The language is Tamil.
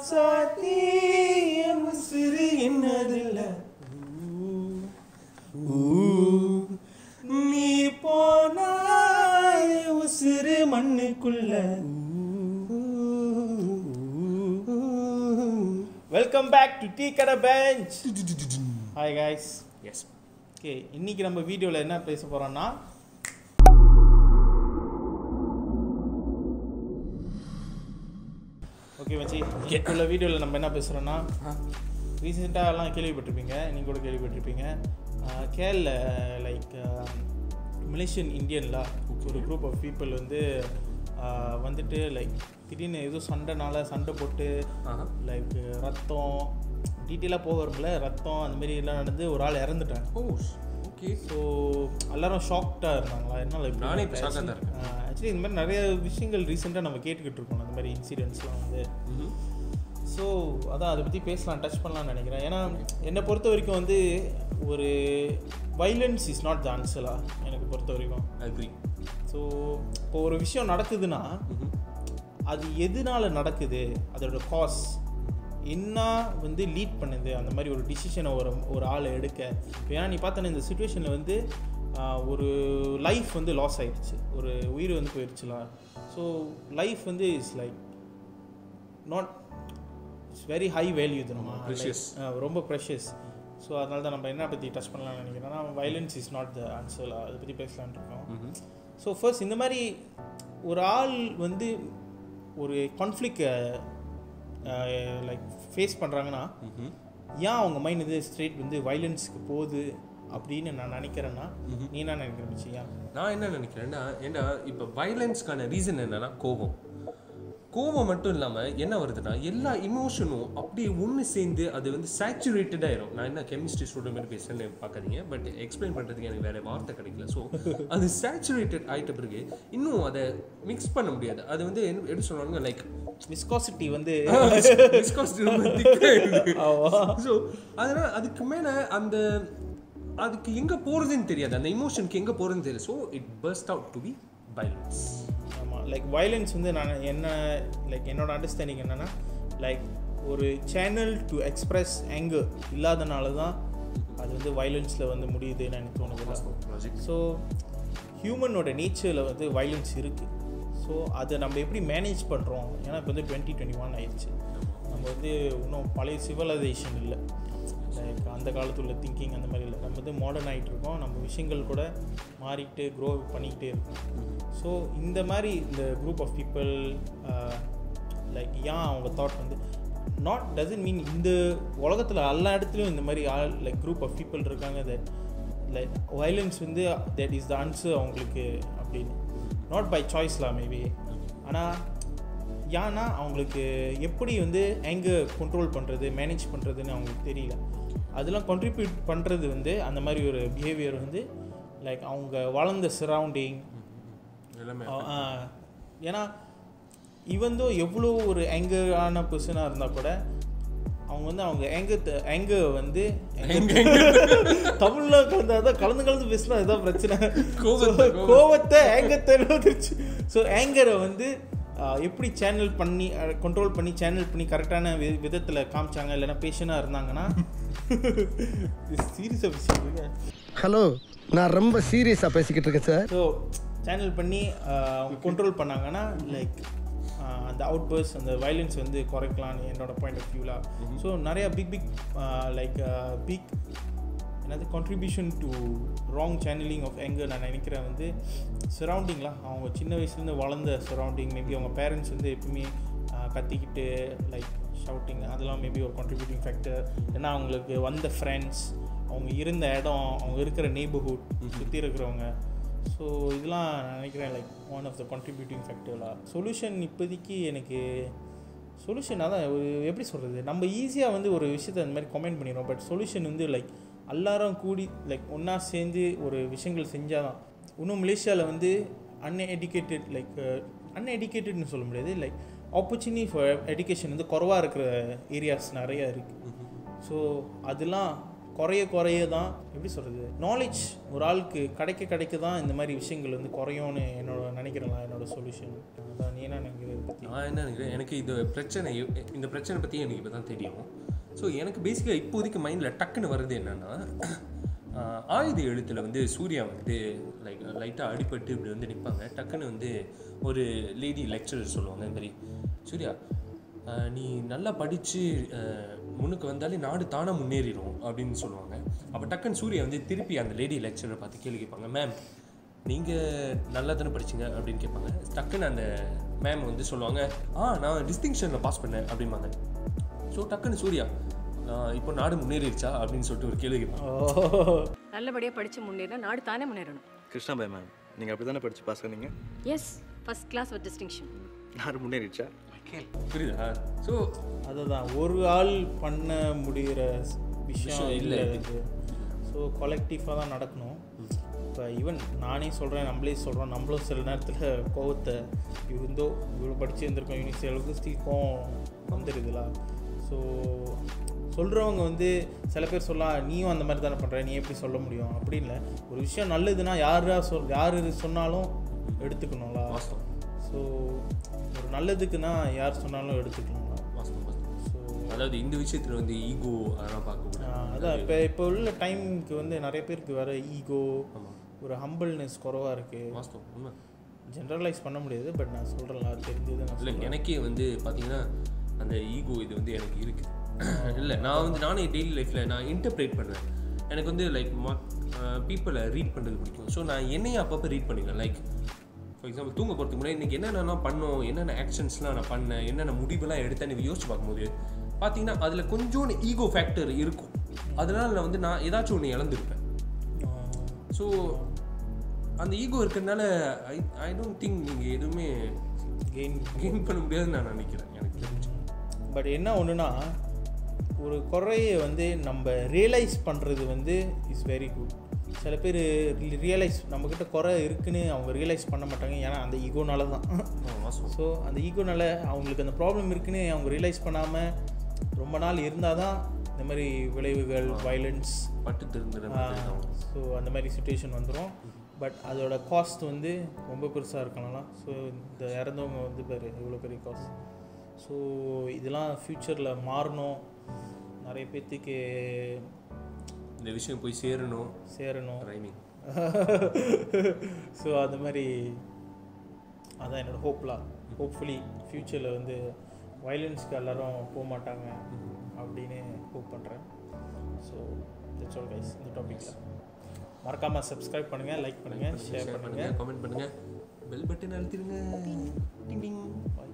ராசாத்தி என் உசிறு என்னதில்ல நீ போனாய் உசிறு மண்ணுக்குள்ள வெல்கம் பேக் டு டீ கடை bench hi guys yes okay இன்னைக்கு நம்ம வீடியோவில் என்ன பேச போகிறோம்னா ஓகே மச்சி உள்ள வீடியோவில் நம்ம என்ன பேசுகிறோன்னா ரீசெண்டாக எல்லாம் கேள்விப்பட்டிருப்பீங்க நீங்கள் கூட கேள்விப்பட்டிருப்பீங்க கேரள லைக் மலேசியன் இந்தியன்ல ஒரு குரூப் ஆஃப் பீப்புள் வந்து ஆஹ், வந்துட்டு லைக் திடீர்னு ஏதோ சண்டைனால சண்டை போட்டு லைக் ரத்தம் டீட்டெயிலாக போகிறோம்ல ரத்தம் அந்த மாதிரி எல்லாம் நடந்து ஒரு ஆள் இறந்துட்டாங்க ஓ ஓகே ஸோ எல்லாரும் ஷாக்டாக இருந்தாங்களா என்ன like நானே இப்ப shocked ஆ தான் இருக்கேன். ஆக்சுவலி இந்த மாதிரி நிறைய விஷயங்கள் ரீசெண்டாக நம்ம கேட்டுக்கிட்டு இருக்கோம் அந்த மாதிரி இன்சிடென்ட்ஸ்லாம் வந்து ஸோ அதான் அதை பற்றி பேசலாம் டச் பண்ணலாம்னு நினைக்கிறேன் ஏன்னா என்னை பொறுத்த வரைக்கும் வந்து ஒரு வைலன்ஸ் இஸ் நாட் த ஆன்சரா எனக்கு பொறுத்த வரைக்கும் அக்ரி ஸோ இப்போ ஒரு விஷயம் நடக்குதுன்னா அது எதனால நடக்குது அதோட காஸ் என்ன வந்து லீட் பண்ணுது அந்த மாதிரி ஒரு டிசிஷனை ஒரு ஒரு ஆளை எடுக்க இப்போ ஏன்னா நீ பார்த்தன இந்த சுச்சுவேஷனில் வந்து ஆஹ், ஒரு லைஃப் வந்து லாஸ் ஆயிடுச்சு ஒரு உயிர் வந்து போயிடுச்சுலாம் ஸோ லைஃப் வந்து is like not it's very high value தெரியுமா Precious. Like, ஆஹ், ரொம்ப ப்ரெஷியஸ் ஸோ அதனால தான் நம்ம என்ன பற்றி டச் பண்ணலாம்னு நினைக்கிறேன்னா violence is not the answer அதை பற்றி பேசலாம்னு இருக்கோம் ஸோ ஃபர்ஸ்ட் இந்த மாதிரி ஒரு ஆள் வந்து ஒரு கான்ஃப்ளிக்டை லைக் ஃபேஸ் பண்ணுறாங்கன்னா ஏன் அவங்க மைண்ட் வந்து ஸ்ட்ரெயிட் வந்து வைலன்ஸ்க்கு போகுது அப்படின்னு நான் நினைக்கிறேன்னா நீ என்ன நினைக்கிற மச்சி? ஏன் நான் என்ன நினைக்கிறேன்னா ஏன்னா இப்போ வயலன்ஸ்க்கான ரீசன் என்னன்னா கோபம் கோபம் மட்டும் இல்லாமல் என்ன வருதுன்னா எல்லா இமோஷனும் அப்படியே ஒன்று சேர்ந்து அது வந்து சேச்சுரேட்டட் ஆயிரும் நான் என்ன கெமிஸ்ட்ரி ஸ்டூடெண்ட் மாதிரி பேசுறேன்னு பார்க்காதீங்க பட் எக்ஸ்பிளைன் பண்ணுறதுக்கு எனக்கு வேற வார்த்தை கிடைக்கல ஸோ அது சேச்சுரேட்டட் ஆயிட்ட பிறகு இன்னும் அதை மிக்ஸ் பண்ண முடியாது அது வந்து என்ன எப்படி சொல்லுவாங்க லைக் விஸ்காசிட்டி வந்து ஸோ அதனால அதுக்கு மேல அந்த அதுக்கு எங்க போறதுன்னு தெரியாது அந்த இமோஷனுக்கு எங்க போறதுன்னு தெரியாது so it burst out to be violence ஆமாம் லைக் வயலன்ஸ் வந்து நான் என்ன லைக் என்னோட அண்டர்ஸ்டாண்டிங் என்னன்னா லைக் ஒரு சேனல் டு எக்ஸ்பிரஸ் anger இல்லாதனால தான் அது வந்து வயலன்ஸில் வந்து முடியுதுன்னு எனக்கு தோணுது ஸோ ஹியூமனோட நேச்சரில் வந்து வயலன்ஸ் இருக்குது ஸோ அதை நம்ம எப்படி மேனேஜ் பண்ணுறோம் ஏன்னா இப்போ வந்து டுவெண்ட்டி டுவெண்ட்டி ஒன் ஆயிடுச்சு நம்ம வந்து இன்னும் பழைய சிவிலைசேஷன் இல்லை லைக் அந்த காலத்துல உள்ள திங்கிங் அந்த மாதிரி இல்லை நம்ம வந்து மாடர்ன் ஆகிட்டு இருக்கோம் நம்ம விஷயங்கள் கூட மாறிக்கிட்டு க்ரோ பண்ணிக்கிட்டே இருக்கோம் ஸோ இந்த மாதிரி இந்த குரூப் ஆஃப் பீப்புள் லைக் ஏன் அவங்க தாட் வந்து நாட் டசன்ட் மீன் இந்த உலகத்தில் எல்லா இடத்துலையும் இந்த மாதிரி ஆள் லைக் குரூப் ஆஃப் பீப்புள் இருக்காங்க தட் லைக் வயலன்ஸ் வந்து தட் இஸ் த ஆன்சர் அவங்களுக்கு அப்படின்னு நாட் பை சாய்ஸ்லாம் மேபி ஆனால் ஏன்னா அவங்களுக்கு எப்படி வந்து எங்கே கண்ட்ரோல் பண்ணுறது மேனேஜ் பண்ணுறதுன்னு அவங்களுக்கு தெரியல அதெல்லாம் கான்ட்ரிபியூட் பண்ணுறது வந்து அந்த மாதிரி ஒரு பிஹேவியர் வந்து லைக் அவங்க வளர்ந்த சரௌண்டிங் எல்லாமே ஏன்னா இவந்தோ எவ்வளோ ஒரு ஆங்கரான பர்சனாக இருந்தால் கூட அவங்க வந்து அவங்க ஏங்க ஏங்க வந்து தமிழ்ல கலந்து அதான் கலந்து கலந்து பேசினா இதுதான் பிரச்சனை கோபத்தை, So, கோவத்தை ஏங்கத்தை வந்துருச்சு ஸோ ஏங்கரை வந்து ஆஹ், எப்படி சேனல் பண்ணி கண்ட்ரோல் பண்ணி சேனல் பண்ணி கரெக்டான வி விதத்தில் காமிச்சாங்க இல்லைன்னா பேஷனாக இருந்தாங்கன்னா சீரியஸாக பேசிட்டு ஹலோ நான் ரொம்ப சீரியஸா பேசிக்கிட்டு இருக்கேன் சார் ஸோ சேனல் பண்ணி கண்ட்ரோல் பண்ணாங்கன்னா லைக் அந்த அவுட் பர்ஸ் அந்த வயலன்ஸ் வந்து குறைக்கலாம்னு என்னோட பாயிண்ட் ஆஃப் வியூவில் ஸோ நிறைய பிக் பிக் லைக் பிக் என்னது contribution to wrong channeling of எங்க நான் நினைக்கிறேன் வந்து சரௌண்டிங்லாம் அவங்க சின்ன வயசுலேருந்து வளர்ந்த சரௌண்டிங் மேபி அவங்க பேரண்ட்ஸ் வந்து எப்பவுமே ஆஹ், கத்திக்கிட்டு லைக் ஷவுட்டிங் அதெல்லாம் மேபி ஒரு கான்ட்ரிபியூட்டிங் ஃபேக்டர் ஏன்னா அவங்களுக்கு வந்த ஃப்ரெண்ட்ஸ் அவங்க இருந்த இடம் அவங்க இருக்கிற நெய்பர்ஹுட் சுற்றி இருக்கிறவங்க ஸோ இதெல்லாம் நான் நினைக்கிறேன் like one of the contributing ஃபேக்டர்லாம் சொல்யூஷன் இப்போதைக்கு எனக்கு சொல்யூஷன் அதான் ஒரு எப்படி சொல்கிறது நம்ம ஈஸியாக வந்து ஒரு விஷயத்தை அந்த மாதிரி கமெண்ட் பண்ணிடுறோம் பட் சொல்யூஷன் வந்து லைக் எல்லாரும் கூடி லைக் ஒன்றா சேர்ந்து ஒரு விஷயங்கள் செஞ்சால் தான் இன்னும் மலேசியாவில் வந்து அன்எடுக்கேட்டட் லைக் அன்எடுக்கேட்டட்னு சொல்ல முடியாது லைக் ஆப்பர்ச்சுனிட்டி ஃபார் எடுகேஷன் வந்து குறவாக இருக்கிற ஏரியாஸ் நிறையா இருக்குது ஸோ அதெல்லாம் குறைய குறைய தான் எப்படி சொல்கிறது நாலேஜ் ஒரு ஆளுக்கு கிடைக்க கிடைக்க தான் இந்த மாதிரி விஷயங்கள் வந்து குறையும்னு என்னோட நினைக்கிறேன் நான் என்னோட சொல்யூஷன் அதான் நீ என்ன நினைக்கிற இதை பற்றி நான் என்ன நினைக்கிறேன் எனக்கு இது பிரச்சனை இந்த பிரச்சனை பற்றி எனக்கு இப்போ தான் தெரியும் ஸோ எனக்கு பேசிக்காக இப்போதைக்கு மைண்டில் டக்குன்னு வருது என்னென்னா ஆயுத எழுத்தில் வந்து சூர்யா வந்து லைக் லைட்டாக அடிபட்டு இப்படி வந்து நிற்பாங்க டக்குன்னு வந்து ஒரு லேடி லெக்சரர் சொல்லுவாங்க இந்த மாதிரி சூர்யா ஆஹ் நீ நல்லா படித்து முன்னுக்கு வந்தாலே நாடு தானாக முன்னேறிடும் அப்படின்னு சொல்லுவாங்க அப்போ டக்குன்னு சூர்யா வந்து திருப்பி அந்த லேடி லெக்சரரை பார்த்து கேள்வி கேட்பாங்க மேம் நீங்கள் நல்லா தானே படிச்சீங்க அப்படின்னு கேட்பாங்க டக்குன்னு அந்த மேம் வந்து சொல்லுவாங்க ஆ நான் டிஸ்டிங்ஷனில் பாஸ் பண்ணேன் அப்படிம்பாங்க ஸோ டக்குன்னு சூர்யா "ஆஹ் இப்போ நாடு முன்னேறிடுச்சா அப்படின்னு சொல்லிட்டு ஒரு கேள்வி கேட்பாங்க நல்லபடியாக படித்து முன்னேறினா நாடு தானே முன்னேறணும் கிருஷ்ணாபாய் மேம் நீங்கள் அப்படி தானே படித்து பாஸ் பண்ணீங்க yes first class with distinction நாடு முன்னேறிடுச்சா புரியுதா ஸோ அதுதான் ஒரு ஆள் பண்ண முடிகிற விஷயம் விஷயம் இல்லை இல்லை இது ஸோ கொலெக்டிவாக தான் நடக்கணும் இப்போ ஈவன் நானே சொல்கிறேன் நம்மளே சொல்கிறோம் நம்மளும் சில நேரத்தில் கோவத்தை இருந்தோ இவ்வளோ படிச்சு இருந்திருக்கோம் யூனிவர்சிட்டி அளவுக்கு ஸ்டீ கோவம் வந்துடுதுல ஸோ சொல்கிறவங்க வந்து சில பேர் சொல்லலாம் நீயும் அந்த மாதிரி தானே பண்ணுற நீ எப்படி சொல்ல முடியும் அப்படி இல்லை ஒரு விஷயம் நல்லதுன்னா யாரா சொல் யார் சொன்னாலும் எடுத்துக்கணும்ல வாஸ்தவம் ஸோ ஒரு நல்லதுக்குன்னா யார் சொன்னாலும் எடுத்துக்கலாம்ல வாஸ்தவம் வாஸ்தவம் ஸோ அதாவது இந்த விஷயத்தில் வந்து ஈகோ அதெல்லாம் பார்க்க அதான் இப்போ இப்போ உள்ள டைமுக்கு வந்து நிறைய பேருக்கு வர ஈகோ ஆமாம் ஒரு ஹம்பிள்னஸ் குறவாக இருக்குது வாஸ்தவம் உண்மை ஜென்ரலைஸ் பண்ண முடியாது பட் நான் சொல்கிறேன் அது தெரிஞ்சது நான் இல்லை எனக்கே வந்து பார்த்தீங்கன்னா அந்த ஈகோ இது வந்து எனக்கு இருக்குது இல்லை நான் வந்து நானே டெய்லி லைஃப்பில் நான் இன்டர்பிரேட் பண்ணுவேன் எனக்கு வந்து லைக் பீப்புளை ரீட் பண்ணுறது பிடிக்கும் ஸோ நான் என்னையே அப்பப்போ ரீட் பண்ணிடுவேன் லைக் ஃபார் எக்ஸாம்பிள் தூங்க போகிறதுக்கு முன்னாடி இன்றைக்கி என்னென்ன பண்ணோம் என்னென்ன ஆக்ஷன்ஸ்லாம் நான் பண்ணேன் என்னென்ன முடிவெல்லாம் எடுத்தேன்னு யோசிச்சு பார்க்கும்போது பார்த்தீங்கன்னா அதில் கொஞ்சோண்டு ஈகோ ஃபேக்டர் இருக்கும் அதனால நான் வந்து நான் ஏதாச்சும் ஒன்று இழந்திருப்பேன் ஸோ அந்த ஈகோ இருக்கிறதுனால ஐ ஐ டோன்ட் திங்க் நீங்கள் எதுவுமே கெயின் கெயின் பண்ண முடியாதுன்னு நான் நினைக்கிறேன் எனக்கு தெரிஞ்சு பட் என்ன ஒன்றுனா ஒரு குறையை வந்து நம்ம ரியலைஸ் பண்ணுறது வந்து இஸ் வெரி குட் சில பேர் ரியலைஸ் நம்மக்கிட்ட குறை இருக்குன்னு அவங்க ரியலைஸ் பண்ண மாட்டாங்க ஏன்னா அந்த ஈகோனால தான் ஆ, வாஸ்தவம் ஸோ அந்த ஈகோனால அவங்களுக்கு அந்த ப்ராப்ளம் இருக்குன்னு அவங்க ரியலைஸ் பண்ணாமல் ரொம்ப நாள் இருந்தால் தான் இந்த மாதிரி விளைவுகள் வயலன்ஸ் பட்டு திருந்துற ஸோ அந்த மாதிரி சுச்சுவேஷன் வந்துடும் பட் அதோட காஸ்ட் வந்து ரொம்ப பெருசாக இருக்கலாம் ஸோ இந்த இறந்தவங்க வந்து பாரு இவ்வளோ பெரிய காஸ்ட் ஸோ இதெல்லாம் ஃப்யூச்சரில் மாறணும் நிறைய பேர்த்துக்கு இந்த விஷயம் போய் சேரணும் சேரணும் ரைமிங் ஸோ அந்த மாதிரி அதான் என்னோட ஹோப்லாம் ஹோப்ஃபுல்லி ஃப்யூச்சரில் வந்து வயலன்ஸ்க்கு எல்லாரும் போக மாட்டாங்க அப்படின்னு ஹோப் பண்ணுறேன் ஸோ தட்ஸ் ஆல் கைஸ் இந்த டாப்பிக்கில் மறக்காமல் சப்ஸ்கிரைப் பண்ணுங்கள் லைக் பண்ணுங்கள் ஷேர் ஷேர் பண்ணுங்கள் பண்ணுங்க கமெண்ட் பண்ணுங்க பெல் பட்டன் அழுத்திடுங்க டிங் டிங் Bye.